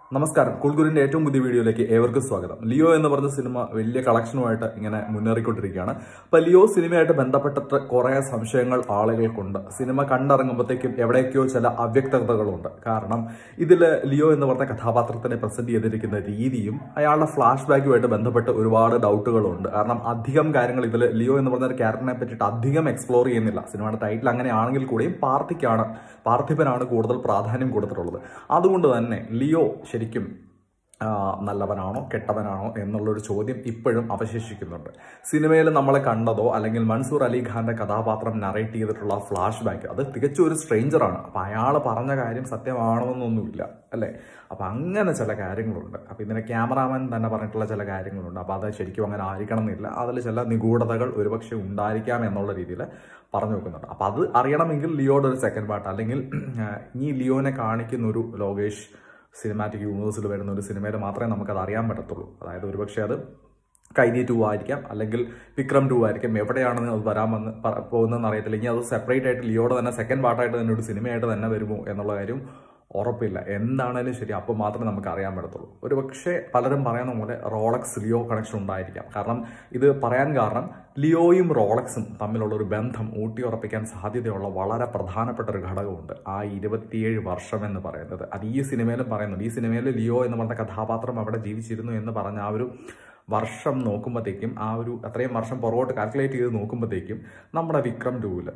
നമസ്കാരം കുൾഗുരിന്റെ ഏറ്റവും പുതിയ വീഡിയോയിലേക്ക് ഏവർക്കും സ്വാഗതം ലിയോ എന്ന് പറഞ്ഞ സിനിമ വലിയ കളക്ഷനുമായിട്ട് ഇങ്ങനെ മുന്നേറിക്കൊണ്ടിരിക്കുകയാണ് അപ്പൊ ലിയോ സിനിമയായിട്ട് ബന്ധപ്പെട്ടിട്ട് കുറെ സംശയങ്ങൾ ആളുകൾക്കുണ്ട് സിനിമ കണ്ടിറങ്ങുമ്പോഴത്തേക്കും എവിടെയൊക്കെയോ ചില അവ്യക്തതകളുണ്ട് കാരണം ഇതിൽ ലിയോ എന്ന് പറഞ്ഞ കഥാപാത്രത്തിനെ പ്രസന്റ് ചെയ്തിരിക്കുന്ന രീതിയും അയാളുടെ ഫ്ലാഷ് ബാക്കുമായിട്ട് ബന്ധപ്പെട്ട് ഒരുപാട് ഡൗട്ടുകളുണ്ട് കാരണം അധികം കാര്യങ്ങൾ ഇതിൽ ലിയോ എന്ന് പറഞ്ഞ ഒരു ക്യാരക്ടറിനെ പറ്റിയിട്ട് അധികം എക്സ്പ്ലോർ ചെയ്യുന്നില്ല സിനിമയുടെ ടൈറ്റിൽ അങ്ങനെ ആണെങ്കിൽ കൂടിയും പാർത്ഥിക്കാണ് പാർത്ഥിപനാണ് കൂടുതൽ പ്രാധാന്യം കൊടുത്തിട്ടുള്ളത് അതുകൊണ്ട് തന്നെ ലിയോ ശരിക്കും ആ, നല്ലവനാണോ കെട്ടവനാണോ എന്നുള്ളൊരു ചോദ്യം ഇപ്പോഴും അവശേഷിക്കുന്നുണ്ട് സിനിമയിൽ നമ്മൾ കണ്ടതോ അല്ലെങ്കിൽ മൻസൂർ അലി ഖാന്റെ കഥാപാത്രം നറേറ്റ് ചെയ്തിട്ടുള്ള ഫ്ലാഷ് ബാക്ക് അത് തികച്ചും ഒരു സ്ട്രേഞ്ചറാണ് അപ്പൊ അയാൾ പറഞ്ഞ കാര്യം സത്യമാണോ എന്നൊന്നുമില്ല അല്ലേ അപ്പൊ അങ്ങനെ ചില കാര്യങ്ങളുണ്ട് അപ്പൊ ഇതിനെ ക്യാമറാമാൻ തന്നെ പറഞ്ഞിട്ടുള്ള ചില കാര്യങ്ങളുണ്ട് അപ്പൊ അത് ശരിക്കും അങ്ങനെ ആയിരിക്കണം എന്നില്ല അതിൽ ചില നിഗൂഢതകൾ ഒരുപക്ഷെ ഉണ്ടായിരിക്കാം എന്നുള്ള രീതിയിൽ പറഞ്ഞു വെക്കുന്നുണ്ട് അപ്പൊ അത് അറിയണമെങ്കിൽ ലിയോയുടെ ഒരു സെക്കൻഡ് പാർട്ട് അല്ലെങ്കിൽ ആ, ഈ ലിയോനെ കാണിക്കുന്ന ഒരു ലോകേഷ് സിനിമാറ്റിക് യൂണിവേഴ്സിൽ വരുന്ന ഒരു സിനിമയിൽ മാത്രമേ നമുക്കത് അറിയാൻ പറ്റത്തുള്ളൂ അതായത് ഒരുപക്ഷെ അത് കൈതി ടു ആയിരിക്കാം അല്ലെങ്കിൽ വിക്രം ടു ആയിരിക്കാം എവിടെയാണ് അത് വരാമെന്ന് പ- പോകുന്നതെന്ന് അറിയത്തില്ല ഇനി അത് സെപ്പറേറ്റ് ആയിട്ട് ലിയോടെ തന്നെ സെക്കൻഡ് പാർട്ടായിട്ട് തന്നെ ഒരു സിനിമയായിട്ട് തന്നെ വരുമോ എന്നുള്ള കാര്യം ഉറപ്പില്ല എന്താണേലും ശരി അപ്പോൾ മാത്രമേ നമുക്ക് അറിയാൻ പറ്റത്തുള്ളൂ ഒരു പക്ഷേ പലരും പറയുന്ന പോലെ റോളക്സ് ലിയോ കണക്ഷൻ ഉണ്ടായിരിക്കാം കാരണം ഇത് പറയാൻ കാരണം ലിയോയും റോളക്സും തമ്മിലുള്ള ഒരു ബന്ധം ഊട്ടിയുറപ്പിക്കാൻ സാധ്യതയുള്ള വളരെ പ്രധാനപ്പെട്ട ഒരു ഘടകമുണ്ട് ആ ഇരുപത്തിയേഴ് വർഷം എന്ന് പറയുന്നത് അത് ഈ സിനിമയിലും പറയുന്നുണ്ട് ഈ സിനിമയിൽ ലിയോ എന്ന് പറഞ്ഞ കഥാപാത്രം അവിടെ ജീവിച്ചിരുന്നു എന്ന് പറഞ്ഞ ആ ഒരു വർഷം നോക്കുമ്പോഴത്തേക്കും ആ ഒരു അത്രയും വർഷം പുറകോട്ട് കാൽക്കുലേറ്റ് ചെയ്ത് നോക്കുമ്പോഴത്തേക്കും നമ്മുടെ വിക്രം ടൂവിൽ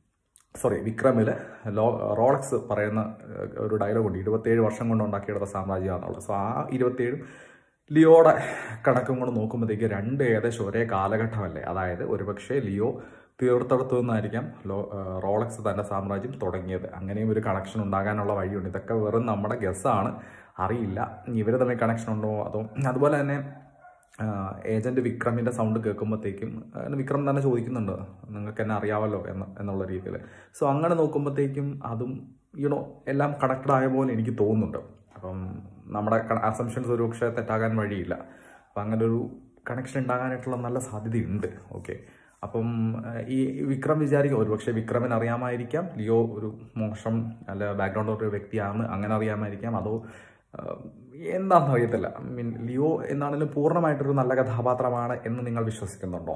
സോറി വിക്രമില് ലോ റോളക്സ് പറയുന്ന ഏഹ്, ഒരു ഡയലോഗ് ഉണ്ട് ഇരുപത്തിയേഴ് വർഷം കൊണ്ട് ഉണ്ടാക്കിയെടുത്ത സാമ്രാജ്യമാണെന്നുള്ളത് സോ ആ ഇരുപത്തിയേഴും ലിയോയുടെ കണക്കും കൂടെ നോക്കുമ്പോഴത്തേക്ക് രണ്ട് ഏകദേശം ഒരേ കാലഘട്ടമല്ലേ അതായത് ഒരുപക്ഷെ ലിയോ തീർത്തെടുത്തു നിന്നായിരിക്കാം ലോ ഏഹ്, റോളക്സ് തന്റെ സാമ്രാജ്യം തുടങ്ങിയത് അങ്ങനെയും ഒരു കണക്ഷൻ ഉണ്ടാകാനുള്ള വഴിയുണ്ട് ഇതൊക്കെ വെറും നമ്മുടെ ഗസ്സാണ് അറിയില്ല ഇവർ തമ്മിൽ കണക്ഷൻ ഉണ്ടോ അതോ അതുപോലെ തന്നെ ഏജന്റ് വിക്രമിന്റെ സൗണ്ട് കേൾക്കുമ്പോഴത്തേക്കും ആ, വിക്രം തന്നെ ചോദിക്കുന്നുണ്ട് നിങ്ങൾക്ക് എന്നെ അറിയാമല്ലോ എന്ന് എന്നുള്ള രീതിയിൽ സോ അങ്ങനെ നോക്കുമ്പോഴത്തേക്കും അതും യുണോ എല്ലാം കണക്റ്റഡ് ആയ പോലെ എനിക്ക് തോന്നുന്നുണ്ട് അപ്പം നമ്മുടെ അസംഷൻസ് ഒരു പക്ഷേ തെറ്റാകാൻ വഴിയില്ല അപ്പം അങ്ങനെ ഒരു കണക്ഷൻ ഉണ്ടാകാനായിട്ടുള്ള നല്ല സാധ്യതയുണ്ട് ഓക്കെ അപ്പം ആ, ഈ വിക്രം വിചാരിക്കും ഒരുപക്ഷെ വിക്രമിന് അറിയാമായിരിക്കാം ലിയോ ഒരു മോശം അല്ല ബാക്ക്ഗ്രൗണ്ട് ഒരു വ്യക്തിയാണ് അങ്ങനെ അറിയാമായിരിക്കാം അതോ ആഹ് എന്താണെന്ന് അറിയത്തില്ല മീൻ ലിയോ എന്നാണെങ്കിലും പൂർണ്ണമായിട്ടൊരു നല്ല കഥാപാത്രമാണ് എന്ന് നിങ്ങൾ വിശ്വസിക്കുന്നുണ്ടോ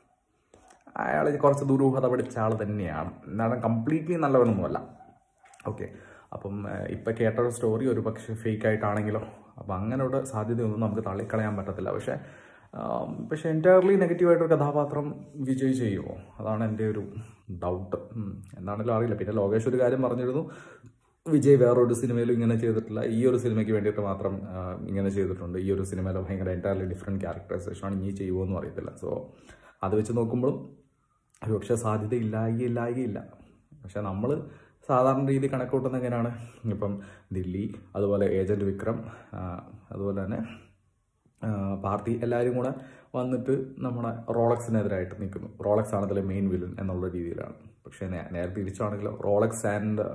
അയാൾ കുറച്ച് ദുരൂഹത പിടിച്ച ആൾ തന്നെയാണ് എന്നാലും കംപ്ലീറ്റ്ലി നല്ലവനൊന്നുമല്ല ഓക്കെ അപ്പം ആഹ് ഇപ്പൊ കേട്ട ഒരു സ്റ്റോറി ഒരു പക്ഷേ ഫേക്ക് ആയിട്ടാണെങ്കിലോ അപ്പം അങ്ങനെയുള്ള സാധ്യതയൊന്നും നമുക്ക് തള്ളിക്കളയാൻ പറ്റത്തില്ല പക്ഷേ ആം, പക്ഷേ എൻറ്റയർലി നെഗറ്റീവായിട്ടൊരു കഥാപാത്രം വിജയ് ചെയ്യുമോ അതാണ് എൻ്റെ ഒരു ഡൗട്ട് എന്താണെങ്കിലും അറിയില്ല പിന്നെ ലോകേഷ് ഒരു കാര്യം പറഞ്ഞിരുന്നു വിജയ് വേറൊരു സിനിമയിലും ഇങ്ങനെ ചെയ്തിട്ടില്ല ഈ ഒരു സിനിമയ്ക്ക് വേണ്ടിയിട്ട് മാത്രം ആ, ഇങ്ങനെ ചെയ്തിട്ടുണ്ട് ഈ ഒരു സിനിമയിൽ ഭയങ്കര എൻറ്റയർലി ഡിഫറെൻറ്റ് ക്യാരക്ടറൈസേഷനാണ് ഇനി ചെയ്യുമോ എന്നും അറിയത്തില്ല സോ അത് വെച്ച് നോക്കുമ്പോഴും ഒരുപക്ഷെ സാധ്യത ഇല്ലായികയില്ലായികയില്ല പക്ഷെ നമ്മൾ സാധാരണ രീതി കണക്കൂട്ടുന്ന എങ്ങനെയാണ് ഇപ്പം ദില്ലി അതുപോലെ ഏജന്റ് വിക്രം ആ, അതുപോലെ തന്നെ ആ, പാർട്ടി എല്ലാവരും കൂടെ വന്നിട്ട് നമ്മുടെ റോളക്സിനെതിരായിട്ട് നിൽക്കുന്നു റോളക്സ് ആണ് അതിലെ മെയിൻ വില്ലൻ എന്നുള്ള രീതിയിലാണ് പക്ഷേ നേ- നേരെ തിരിച്ചാണെങ്കിലോ റോളക്സ് ആൻഡ്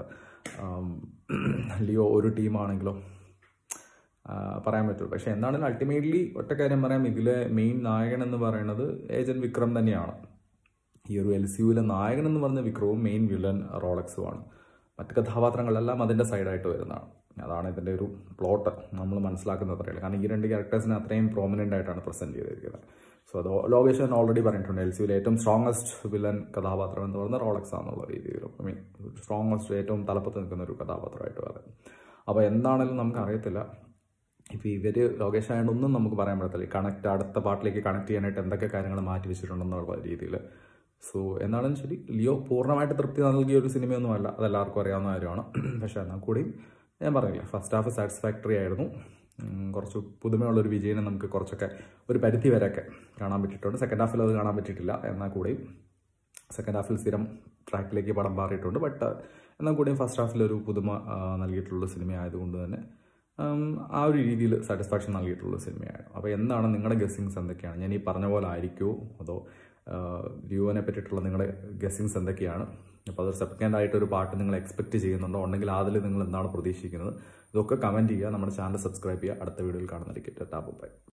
ലിയോ ഒരു ടീമാണെങ്കിലോ ആ, പറയാൻ പറ്റുള്ളൂ പക്ഷെ എന്താണെങ്കിലും അൾട്ടിമേറ്റ്ലി ഒറ്റ കാര്യം പറയാം ഇതിലെ മെയിൻ നായകൻ എന്ന് പറയുന്നത് ഏജന്റ് വിക്രം തന്നെയാണ് ഈ ഒരു എൽ സി യുവിലെ നായകൻ എന്ന് പറഞ്ഞ വിക്രവും മെയിൻ വില്ലൻ റോളക്സുമാണ് മറ്റ് കഥാപാത്രങ്ങളെല്ലാം അതിൻ്റെ സൈഡായിട്ട് വരുന്നതാണ് അതാണ് ഇതിൻ്റെ ഒരു പ്ലോട്ട് നമ്മൾ മനസ്സിലാക്കുന്നത് അറിയില്ല കാരണം ഈ രണ്ട് ക്യാരക്ടേഴ്സിനെ അത്രയും പ്രോമിനൻ്റ് ആയിട്ടാണ് പ്രസന്റ് ചെയ്തിരിക്കുന്നത് സോ അത് ലോകേഷ് തന്നെ ഓൾറെഡി പറഞ്ഞിട്ടുണ്ട് എൽ സിയിൽ ഏറ്റവും സ്ട്രോങ്ങസ്റ്റ് വില്ലൻ കഥാപാത്രം എന്ന് പറയുന്നത് റോളക്സ് ആണെന്നുള്ള രീതിയിൽ ഐ മീൻ സ്ട്രോങ്ങസ്റ്റ് ഏറ്റവും തലപ്പത്ത് നിൽക്കുന്ന ഒരു കഥാപാത്രമായിട്ട് പറയാം അപ്പോൾ എന്താണെങ്കിലും നമുക്ക് അറിയത്തില്ല ഇപ്പോൾ ഇവർ ലോകേഷ് ആയതുകൊണ്ടൊന്നും നമുക്ക് പറയാൻ പറ്റത്തില്ല കണക്ട് അടുത്ത പാട്ടിലേക്ക് കണക്ട് ചെയ്യാനായിട്ട് എന്തൊക്കെ കാര്യങ്ങൾ മാറ്റി വെച്ചിട്ടുണ്ടെന്നുള്ള രീതിയിൽ സോ എന്നാലും ശരി ലിയോ പൂർണ്ണമായിട്ട് തൃപ്തി നൽകിയ ഒരു സിനിമയൊന്നുമല്ല അതെല്ലാവർക്കും അറിയാവുന്ന കാര്യമാണ് പക്ഷേ എന്നാൽ കൂടിയും ഞാൻ പറഞ്ഞില്ല ഫസ്റ്റ് ഹാഫ് സാറ്റിസ്ഫാക്ടറി ആയിരുന്നു ഉം, കുറച്ച് പുതുമയുള്ള ഒരു വിജയനെ നമുക്ക് കുറച്ചൊക്കെ ഒരു പരിധി വരെയൊക്കെ കാണാൻ പറ്റിയിട്ടുണ്ട് സെക്കൻഡ് ഹാഫിൽ അത് കാണാൻ പറ്റിയിട്ടില്ല എന്നാൽ കൂടിയും സെക്കൻഡ് ഹാഫിൽ സ്ഥിരം ട്രാക്കിലേക്ക് പടം മാറിയിട്ടുണ്ട് ബട്ട് എന്നാൽ കൂടിയും ഫസ്റ്റ് ഹാഫിൽ ഒരു പുതുമ ആ, നൽകിയിട്ടുള്ള സിനിമ ആയതുകൊണ്ട് തന്നെ ഉം, ആ ഒരു രീതിയിൽ സാറ്റിസ്ഫാക്ഷൻ നൽകിയിട്ടുള്ള സിനിമയാണ് അപ്പോൾ എന്താണ് നിങ്ങളുടെ ഗസ്സിങ്സ് എന്തൊക്കെയാണ് ഞാൻ ഈ പറഞ്ഞ പോലെ ആയിരിക്കുമോ അതോ വ്യൂവിനെ പറ്റിയിട്ടുള്ള നിങ്ങളുടെ ഗസ്സിങ്സ് എന്തൊക്കെയാണ് അപ്പോൾ അത് സെക്കൻഡ് ആയിട്ട് ഒരു പാട്ട് നിങ്ങൾ എക്സ്പെക്ട് ചെയ്യുന്നുണ്ടോ ഉണ്ടെങ്കിൽ അതിൽ നിങ്ങൾ എന്താണ് പ്രതീക്ഷിക്കുന്നത് ഇതൊക്കെ കമൻറ്റ് ചെയ്യുക നമ്മുടെ ചാനൽ സബ്സ്ക്രൈബ് ചെയ്യുക അടുത്ത വീഡിയോയിൽ കാണുന്നതായിരിക്കും ടാപ്പ് ബൈ